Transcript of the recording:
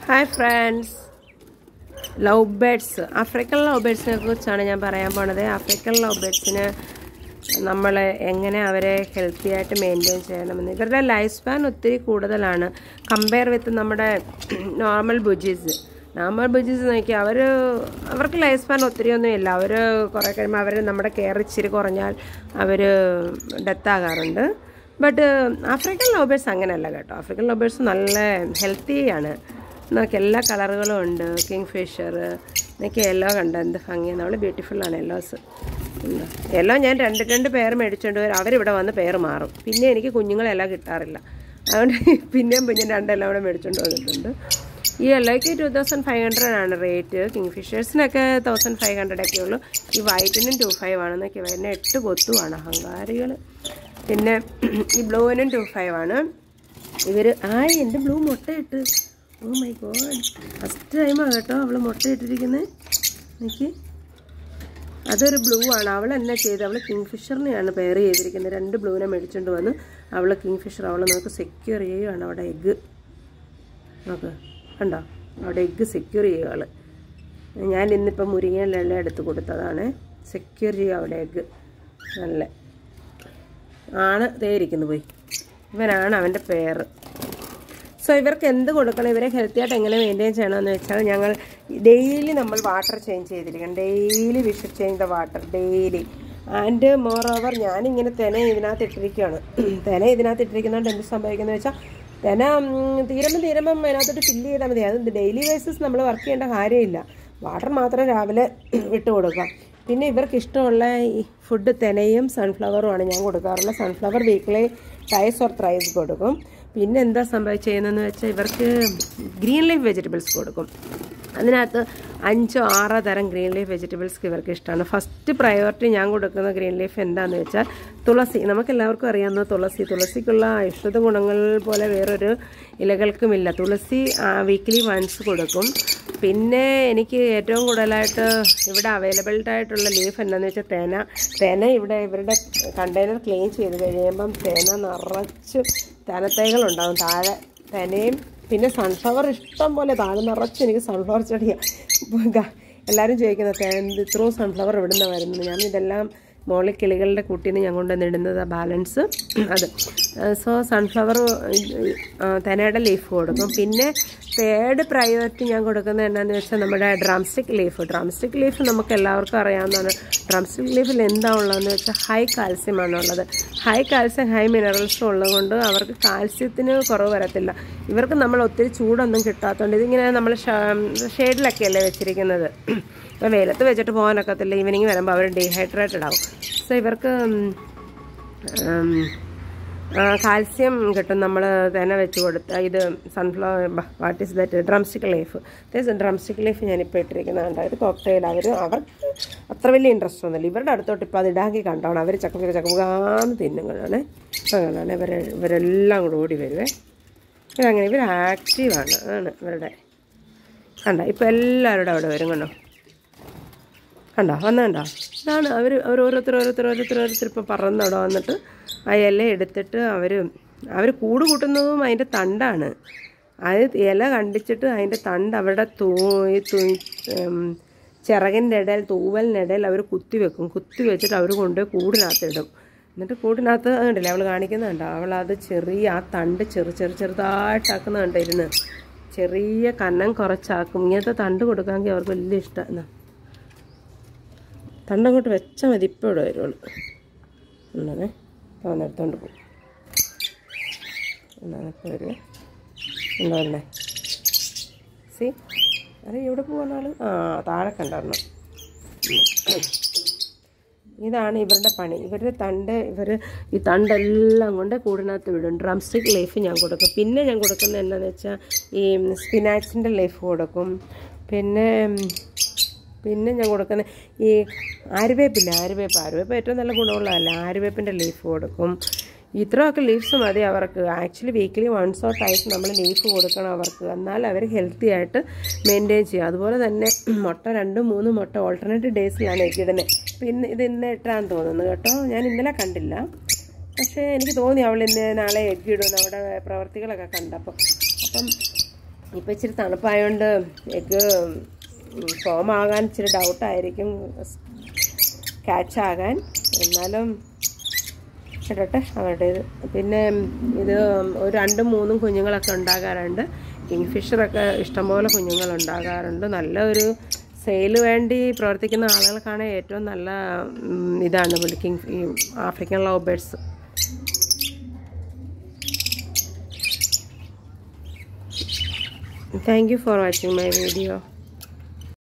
hi friends love birds African love ബേഡ്സിനെ കുറിച്ചാണ് ഞാൻ പറയാൻ പോണത് ആഫ്രിക്കൻ ലവ് ബേഡ്സിന് നമ്മൾ എങ്ങനെ അവരെ ഹെൽത്തി ആയിട്ട് മെയിൻറ്റെയിൻ ചെയ്യണമെന്ന് ഇവരുടെ ലൈഫ് സ്പാൻ ഒത്തിരി കൂടുതലാണ് കമ്പയർ വിത്ത് നമ്മുടെ നോർമൽ ബുജീസ് നോർമൽ ബുജീസ് നോക്കിയാൽ അവർ അവർക്ക് ലൈഫ് സ്പാൻ ഒത്തിരി ഒന്നും ഇല്ല അവർ കുറേ കഴിയുമ്പോൾ അവർ നമ്മുടെ കെയർ ഇച്ചിരി കുറഞ്ഞാൽ അവർ ഡെത്ത് ആകാറുണ്ട് ബട്ട് ആഫ്രിക്കൻ ലോബേഴ്സ് അങ്ങനെയല്ല കേട്ടോ ആഫ്രിക്കൻ ലോബേഴ്സ് നല്ല ഹെൽത്തിയാണ് നമുക്ക് എല്ലാ കളറുകളും ഉണ്ട് കിങ് ഫിഷർ എനിക്ക് യെല്ലോ കണ്ട എന്ത് ഭംഗിയാണ് അവൾ ബ്യൂട്ടിഫുൾ ആണ് യെല്ലോസ് യെല്ലോ ഞാൻ രണ്ട് രണ്ട് പേർ മേടിച്ചുകൊണ്ട് വരും അവരിവിടെ വന്ന് പേർ മാറും പിന്നെ എനിക്ക് കുഞ്ഞുങ്ങളെല്ലാം കിട്ടാറില്ല അതുകൊണ്ട് പിന്നെയും പിന്നെ രണ്ടെല്ലാം കൂടെ മേടിച്ചുകൊണ്ട് വന്നിട്ടുണ്ട് ഈ യെല്ലോയ്ക്ക് ടു തൗസൻഡ് ഫൈവ് ഹൺഡ്രഡ് ആണ് റേറ്റ് കിങ് ഫിഷേഴ്സിനൊക്കെ തൗസൻഡ് ഫൈവ് ഹൺഡ്രഡ് ഒക്കെ ഉള്ളൂ ഈ വൈറ്റിനും ടു ഫൈവ് ആണ് എന്നൊക്കെ വരുന്ന എട്ട് കൊത്തുവാണ് അഹങ്കാരികൾ പിന്നെ ഈ ബ്ലൂവിനും ടു ഫൈവ് ആണ് ഇവർ ആ എൻ്റെ ബ്ലൂ മുട്ടയിട്ട് ഓ മൈ ഗോഡ് ഫസ്റ്റ് ടൈമാണ് കേട്ടോ അവൾ മുട്ടയിട്ടിരിക്കുന്നത് എനിക്ക് അതൊരു ബ്ലൂ ആണ് അവൾ എന്നാ ചെയ്ത് അവൾ കിങ് ഫിഷറിനെയാണ് പെയർ ചെയ്തിരിക്കുന്നത് രണ്ട് ബ്ലൂവിനെ മേടിച്ചുകൊണ്ട് വന്ന് അവൾ കിങ് ഫിഷർ അവൾ നമുക്ക് സെക്യൂർ ചെയ്യുകയാണ് അവിടെ എഗ്ഗ് നോക്ക് കണ്ടോ അവിടെ എഗ്ഗ് സെക്യൂർ ചെയ്യുക അവൾ ഞാൻ ഇന്നിപ്പോൾ മുരിങ്ങയിലെല്ലാം എടുത്ത് കൊടുത്തതാണ് സെക്യൂർ ചെയ്യുക അവിടെ എഗ്ഗ് നല്ല ആണ് ദേ ഇരിക്കുന്നു പോയി ഇവനാണ് അവൻ്റെ പേര് സോ ഇവർക്ക് എന്ത് കൊടുക്കണം ഇവരെ ഹെൽത്തി ആയിട്ട് എങ്ങനെ മെയിൻറ്റെയിൻ ചെയ്യണമെന്ന് വെച്ചാൽ ഞങ്ങൾ ഡെയിലി നമ്മൾ വാട്ടർ ചേഞ്ച് ചെയ്തിരിക്കണം daily we should change the water daily and moreover ഞാനിങ്ങനെ തെന ഇതിനകത്ത് ഇട്ടിരിക്കുകയാണ് തെന ഇതിനകത്ത് ഇട്ടിരിക്കുന്നതുകൊണ്ട് എന്ത് സംഭവിക്കുന്നത് വെച്ചാൽ തെന തീരുമ്പം തീരുമ്പം അതിനകത്തോട്ട് ഫില്ല് ചെയ്താൽ മതി അത് ഡെയിലി ബേസിസ് നമ്മൾ വർക്ക് ചെയ്യേണ്ട കാര്യമില്ല വാട്ടർ മാത്രം രാവിലെ ഇട്ട് കൊടുക്കുക പിന്നെ ഇവർക്ക് ഇഷ്ടമുള്ള ഈ ഫുഡ് തെനയും സൺഫ്ലവറുമാണ് ഞാൻ കൊടുക്കാറുള്ളത് sunflower weekly twice or thrice കൊടുക്കും പിന്നെ എന്താ സംഭവിച്ച് ചെയ്യുന്നതെന്ന് വെച്ചാൽ ഇവർക്ക് ഗ്രീൻ ലീഫ് വെജിറ്റബിൾസ് കൊടുക്കും അതിനകത്ത് അഞ്ചോ ആറോ തരം ഗ്രീൻ ലീഫ് വെജിറ്റബിൾസ് ഇവർക്ക് ഇഷ്ടമാണ് ഫസ്റ്റ് പ്രയോറിറ്റി ഞാൻ കൊടുക്കുന്ന ഗ്രീൻ ലീഫ് എന്താണെന്ന് വെച്ചാൽ തുളസി നമുക്ക് എല്ലാവർക്കും അറിയാവുന്ന തുളസി തുളസിക്കുള്ള ഔഷധ ഗുണങ്ങൾ പോലെ വേറൊരു ഇലകൾക്കുമില്ല തുളസി വീക്കിലി വൺസ് കൊടുക്കും പിന്നെ എനിക്ക് ഏറ്റവും കൂടുതലായിട്ട് ഇവിടെ അവൈലബിൾഡ് ആയിട്ടുള്ള ലീഫ് എന്താണെന്ന് വെച്ചാൽ തേന തേന ഇവിടെ ഇവരുടെ കണ്ടെയ്നർ ക്ലീൻ ചെയ്ത് കഴിയുമ്പം തേന നിറച്ച് തേനത്തൈകളുണ്ടാകും താഴെ തേനയും പിന്നെ സൺഫ്ലവർ ഇഷ്ടം പോലെ താഴെ നിറച്ച് എനിക്ക് സൺഫ്ലവർ ചെടിയാണ് എല്ലാവരും ചോദിക്കുന്നത് തേ ഇത്രയും സൺഫ്ലവർ എവിടെ നിന്നാണ് വരുന്നത് ഞാൻ ഇതെല്ലാം മോളിൽ കിളികളുടെ കുട്ടീനെ ഞാൻ കൊണ്ടുവന്നിടുന്നത് ബാലൻസ് അത് സോ സൺഫ്ലവർ തേനയുടെ ലീഫ് കൊടുക്കും പിന്നെ തേർഡ് പ്രയോറിറ്റി ഞാൻ കൊടുക്കുന്നത് എന്താണെന്ന് വെച്ചാൽ നമ്മുടെ ഡ്രംസ്റ്റിക് ലീഫ് ഡ്രംസ്റ്റിക് ലീഫ് നമുക്ക് എല്ലാവർക്കും അറിയാവുന്നതാണ് ഡ്രംസ്റ്റിക് ലീഫിൽ എന്താ ഉള്ളതെന്ന് വെച്ചാൽ ഹൈ കാൽസ്യമാണ് ഉള്ളത് ഹൈ കാൽസ്യം ഹൈ മിനറൽസും ഉള്ളതുകൊണ്ട് അവർക്ക് കാൽസ്യത്തിന് കുറവ് വരത്തില്ല ഇവർക്ക് നമ്മൾ ഒത്തിരി ചൂടൊന്നും കിട്ടാത്തതുകൊണ്ട് ഇതിങ്ങനെ നമ്മൾ ഷെയ്ഡിലൊക്കെയല്ലേ വെച്ചിരിക്കുന്നത് ഇപ്പോൾ വെയിലത്ത് വെച്ചിട്ട് പോകാനൊക്കത്തില്ല ഈവനിങ് വരുമ്പോൾ അവർ ഡീഹൈഡ്രേറ്റഡ് ആവും സോ ഇവർക്ക് കാൽസ്യം കിട്ടും നമ്മൾ തന്നെ വെച്ച് കൊടുത്ത ഇത് sunflower what is that drumstick leaf drumstick leaf ഞാനിപ്പോൾ ഇട്ടിരിക്കുന്നതുണ്ട് ഇത് കോക്ടെയിൽ അവർ അവർക്ക് അത്ര വലിയ ഇൻട്രസ്റ്റ് ഒന്നുമില്ല ഇവരുടെ അടുത്തോട്ട് ഇപ്പോൾ അത് ഇടാക്കി കണ്ടോണം അവർ ചക്കപ്പുക ചക്കപ്പുകാന്ന് തിന്നുകളാണ് ഇപ്പം കണ്ടാണ് ഇവർ ഇവരെല്ലാം കൂടെ ഓടി വരുവേ ഇവരങ്ങനെ ഇവർ ആക്റ്റീവാണ് ആണ് ഇവരുടെ കണ്ട ഇപ്പോൾ എല്ലാവരുടെ അവിടെ വരും കണ്ടോ കണ്ടോ വന്നണ്ടോ ഇതാണ് അവർ അവർ ഓരോരുത്തർ ഓരോരുത്തർ ഓരോരുത്തർ ഓരോരുത്തർ ഇപ്പോൾ പറന്നവിടെ വന്നിട്ട് ആ ഇല എടുത്തിട്ട് അവർ അവർ കൂട് കൂട്ടുന്നതും അതിൻ്റെ തണ്ടാണ് അത് ഇല കണ്ടിച്ചിട്ട് അതിൻ്റെ തണ്ട് അവരുടെ തൂ ഈ തു ചിറകിൻ്റെ ഇടയിൽ തൂവലിൻ്റെ ഇടയിൽ അവർ കുത്തി വെക്കും കുത്തി വെച്ചിട്ട് അവർ കൊണ്ടുപോയി കൂടിനകത്ത് ഇടും എന്നിട്ട് കൂട്ടിനകത്ത് കണ്ടില്ലേ അവൾ കാണിക്കുന്നുണ്ടോ അവൾ അത് ചെറിയ ആ തണ്ട് ചെറു ചെറു ചെറുതായിട്ടാക്കുന്നുണ്ട് ഇരുന്ന് ചെറിയ കന്നം കുറച്ചാക്കും ഇങ്ങനത്തെ തണ്ട് കൊടുക്കാമെങ്കിൽ അവർക്ക് വലിയ ഇഷ്ടമാണ് തണ്ടങ്ങോട്ട് വെച്ചാൽ മതി ഇപ്പോൾ ഇവിടെ വരുള്ളൂ ഉള്ളതേ അപ്പോൾ വന്നെടുത്തോണ്ട് പോകും എന്നാണിപ്പോൾ വരുവേ ഉണ്ടല്ലേ സി അത് എവിടെ പോകാൻ ആൾ ആ താഴെ കണ്ടായിരുന്നു ഇതാണ് ഇവരുടെ പണി ഇവരുടെ തണ്ട് ഇവർ ഈ തണ്ടെല്ലാം കൊണ്ട് കൂടിനകത്ത് വിടും ഡ്രം സ്റ്റിക്ക് ലൈഫ് ഞാൻ കൊടുക്കും പിന്നെ ഞാൻ കൊടുക്കുന്നത് എന്താണെന്ന് വെച്ചാൽ ഈ സ്പിനാക്സിൻ്റെ ലൈഫ് കൊടുക്കും പിന്നെ പിന്നെ ഞാൻ കൊടുക്കുന്ന ഈ ആര്യവേപ്പില്ല ആര്യവേപ്പ് ആര്യവേപ്പ് ഏറ്റവും നല്ല ഗുണമുള്ളതല്ല ആര്യവേപ്പിൻ്റെ ലീഫ് കൊടുക്കും ഇത്രയൊക്കെ ലീവ്സ് മതി അവർക്ക് actually weekly once or twice നമ്മൾ ലീഫ് കൊടുക്കണം അവർക്ക് എന്നാൽ അവർ ഹെൽത്തി ആയിട്ട് മെയിൻറ്റെയിൻ ചെയ്യും അതുപോലെ തന്നെ മുട്ട രണ്ടും മൂന്നും മുട്ട ഓൾട്ടർനേറ്റീവ് ഡേയ്സിലാണ് ഇടുന്നത് പിന്നെ ഇത് ഇന്ന് ഇട്ടാന്ന് തോന്നുന്നു കേട്ടോ ഞാൻ ഇന്നലെ കണ്ടില്ല പക്ഷേ എനിക്ക് തോന്നി അവൾ ഇന്ന് നാളെ എഗ്ഗ് ഇടുമെന്ന് അവിടെ പ്രവർത്തികളൊക്കെ കണ്ടപ്പോൾ അപ്പം ഇപ്പം ഇച്ചിരി തണുപ്പായതുകൊണ്ട് എഗ്ഗ് ഫോം ആകാൻ ഇച്ചിരി ഡൗട്ടായിരിക്കും ക്യാച്ച് ആകാൻ എന്നാലും ഇടട്ടെ അവരുടെ ഇത് പിന്നെ ഇത് ഒരു രണ്ടും മൂന്നും കുഞ്ഞുങ്ങളൊക്കെ ഉണ്ടാകാറുണ്ട് കിങ് ഫിഷറൊക്കെ ഇഷ്ടംപോലെ കുഞ്ഞുങ്ങൾ ഉണ്ടാകാറുണ്ട് നല്ല ഒരു സെയില് വേണ്ടി പ്രവർത്തിക്കുന്ന ആളുകൾക്കാണ് ഏറ്റവും നല്ല ഉം, ഇതാണ് കിങ് ഈ African love birds thank you for watching my video